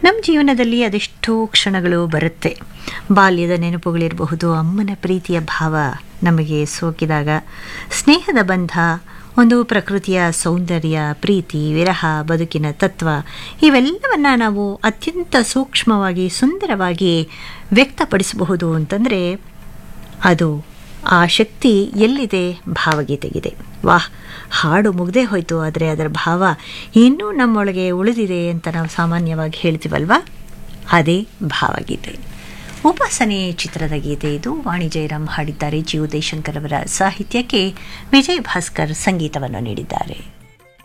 ನಮ್ಮ ಜೀವನದಲ್ಲಿ ಅದೆಷ್ಟೋ ಕ್ಷಣಗಳು ಬರುತ್ತೆ ಬಾಲ್ಯದ ನೆನಪುಗಳಿರಬಹುದು ಅಮ್ಮನ ಪ್ರೀತಿಯ ಭಾವ ನಮಗೆ ಸೋಕಿದಾಗ ಸ್ನೇಹದ ಬಂಧ ಒಂದು ಪ್ರಕೃತಿಯ ಸೌಂದರ್ಯ ಪ್ರೀತಿ ವಿರಹ ಬದುಕಿನ ತತ್ವ ಇವೆಲ್ಲವನ್ನ ನಾವು ಅತ್ಯಂತ ಸೂಕ್ಷ್ಮವಾಗಿ ಸುಂದರವಾಗಿ ವ್ಯಕ್ತಪಡಿಸಬಹುದು ಅಂತಂದರೆ ಅದು ಆ ಶಕ್ತಿ ಎಲ್ಲಿದೆ ಭಾವಗೀತೆಗಿದೆ ವಾಹ್ ಹಾಡು ಮುಗ್ದೇ ಹೋಯಿತು ಆದರೆ ಅದರ ಭಾವ ಇನ್ನೂ ನಮ್ಮೊಳಗೆ ಉಳಿದಿದೆ ಅಂತ ನಾವು ಸಾಮಾನ್ಯವಾಗಿ ಹೇಳ್ತೀವಲ್ವಾ ಅದೇ ಭಾವಗೀತೆ ಉಪಾಸನೆ ಚಿತ್ರದ ಗೀತೆ ಇದು ವಾಣಿ ಜಯರಾಮ್ ಹಾಡಿದ್ದಾರೆ ಜಿ ಉದಯಶಂಕರ್ ಅವರ ಸಾಹಿತ್ಯಕ್ಕೆ ವಿಜಯ್ ಭಾಸ್ಕರ್ ಸಂಗೀತವನ್ನು ನೀಡಿದ್ದಾರೆ